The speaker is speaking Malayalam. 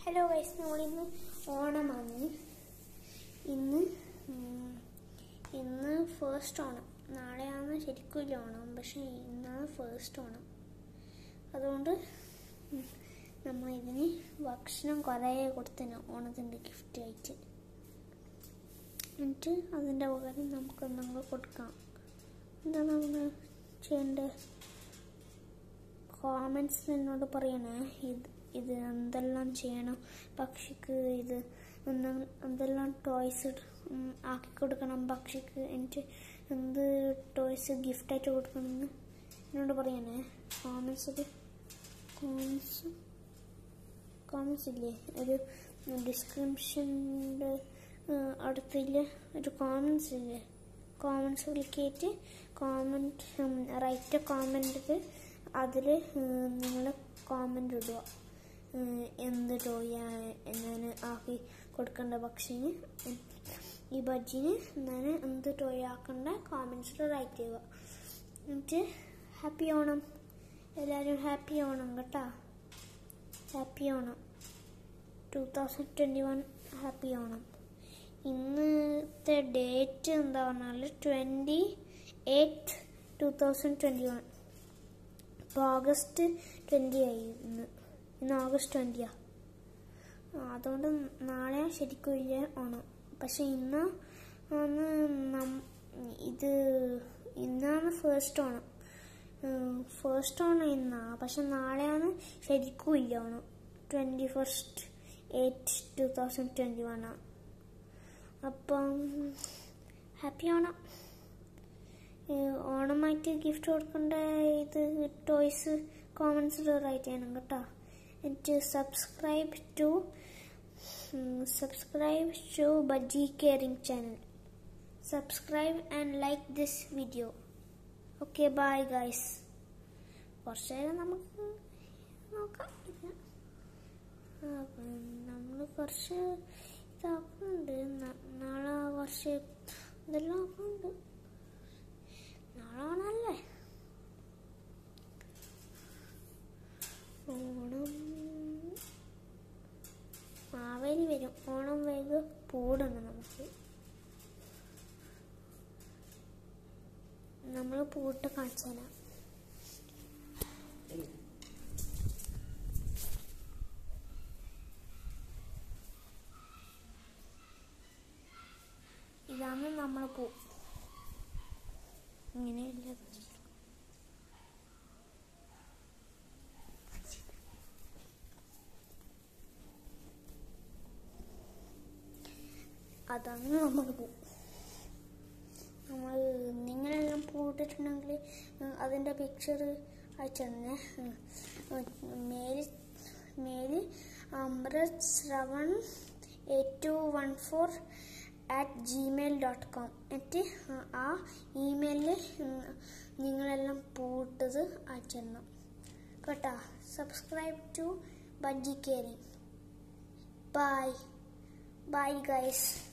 ഹലോ വൈസ് നമ്മളിന്ന് ഓണമാണ് ഇന്ന് ഉം, ഇന്ന് ഫസ്റ്റ് ഓണം നാളെയാണ് ശരിക്കും ഇല്ല ഓണം പക്ഷെ ഇന്നാണ് ഫസ്റ്റ് ഓണം അതുകൊണ്ട് ഉം, നമ്മൾ ഇതിന് ഭക്ഷണം കുറേ കൊടുത്തിന് ഓണത്തിൻ്റെ ഗിഫ്റ്റ് ആയിട്ട് എന്നിട്ട് അതിൻ്റെ പകരം നമുക്ക് എന്തെങ്കിലും കൊടുക്കാം എന്താ നമ്മൾ ചെയ്യേണ്ടത് കോമൻസ് എന്നോട് പറയണേ ഇത് ഇത് എന്തെല്ലാം ചെയ്യണം പക്ഷിക്ക് ഇത് എന്ത- എന്തെല്ലാം ടോയ്സ് ആക്കി കൊടുക്കണം പക്ഷിക്ക് എനിക്ക് എന്ത് ടോയ്സ് ഗിഫ്റ്റായിട്ട് കൊടുക്കണമെന്ന് എന്നോട് പറയണേ കോമൻസിൽ കോമൻസ് കോമൻസ് ഇല്ലേ ഒരു ഡിസ്ക്രിപ്ഷൻ്റെ അടുത്തില്ല ഒരു കോമൻസ് ഇല്ലേ കോമൻസ് വിളിക്കിയിട്ട് കോമൻറ്റ് റൈറ്റ് കോമൻറ്റ് അതിൽ നിങ്ങൾ കോമൻറ്റ് ഇടുക ഉം, എന്ത് ടോയ ഞാൻ ആക്കി കൊടുക്കേണ്ട പക്ഷിന് ഈ ബജ്ജിന് ഞാൻ എന്ത് ടോയ് ആക്കേണ്ട കോമൻസിൽ റൈറ്റ് ചെയ്യുക എന്നിട്ട് ഹാപ്പി ഓണം എല്ലാവരും ഹാപ്പി ഓണം കേട്ടോ happy Onam two thousand twenty one happy Onam ഇന്നത്തെ ഡേറ്റ് എന്താ പറഞ്ഞാൽ twenty eight two thousand twenty one ഇപ്പോൾ ഓഗസ്റ്റ് ട്വൻറ്റി ആയി ഇന്ന് ഇന്ന് ഓഗസ്റ്റ് ട്വൻറ്റിയാ അതുകൊണ്ട് നാളെ ശരിക്കും ഇല്ല ഓണം പക്ഷെ ഇന്ന് ആണ് നം- ഇത് ഇന്നാണ് ഫസ്റ്റ് ഓണം ഫസ്റ്റ് ഓണം ഇന്നാ പക്ഷെ നാളെയാണ് ശരിക്കും ഇല്ല Onam twenty first eight two thousand twenty one ആണ് അപ്പം ഹാപ്പി ഓണം ഏഹ് ഓണമായിട്ട് ഗിഫ്റ്റ് കൊടുക്കേണ്ട ഇത് ടോയ്സ് കോമൻസിൽ റൈറ്റ് ചെയ്യണം കേട്ടോ എന്നിട്ട് subscribe to subscribe to Bajji caring channel subscribe and like this video okay bye guys കുറച്ച് നേരം നമുക്ക് നോക്കാം ഇത് നമ്മൾ കുറച്ച് ഇതാക്കുന്നുണ്ട് ന- നാളെ കുറച്ച് ഇതെല്ലാം ആക്കുന്നുണ്ട് നാളെ ഓണല്ലേ ഓണം മാവേലി വരും ഓണം വേഗം പൂടണം നമുക്ക് നമ്മൾ പൂട്ട് കാണിച്ചു തരാം ഇതാണ് നമ്മൾ പൂ ഇങ്ങനെയല്ല അതാണ് നമ്മൾ പൂ നമ്മൾ നിങ്ങളെല്ലാം പൂട്ടിട്ടുണ്ടെങ്കിൽ അതിൻ്റെ പിക്ചർ അയച്ചിരുന്നേ മേല് മേല് Amrit Shravan eight two one four at Gmail dot com എന്നിട്ട് ആ ഇമെയിലിൽ നിങ്ങളെല്ലാം പൂട്ടത് അയച്ചിടണം കേട്ടോ subscribe to Bajji caring bye bye guys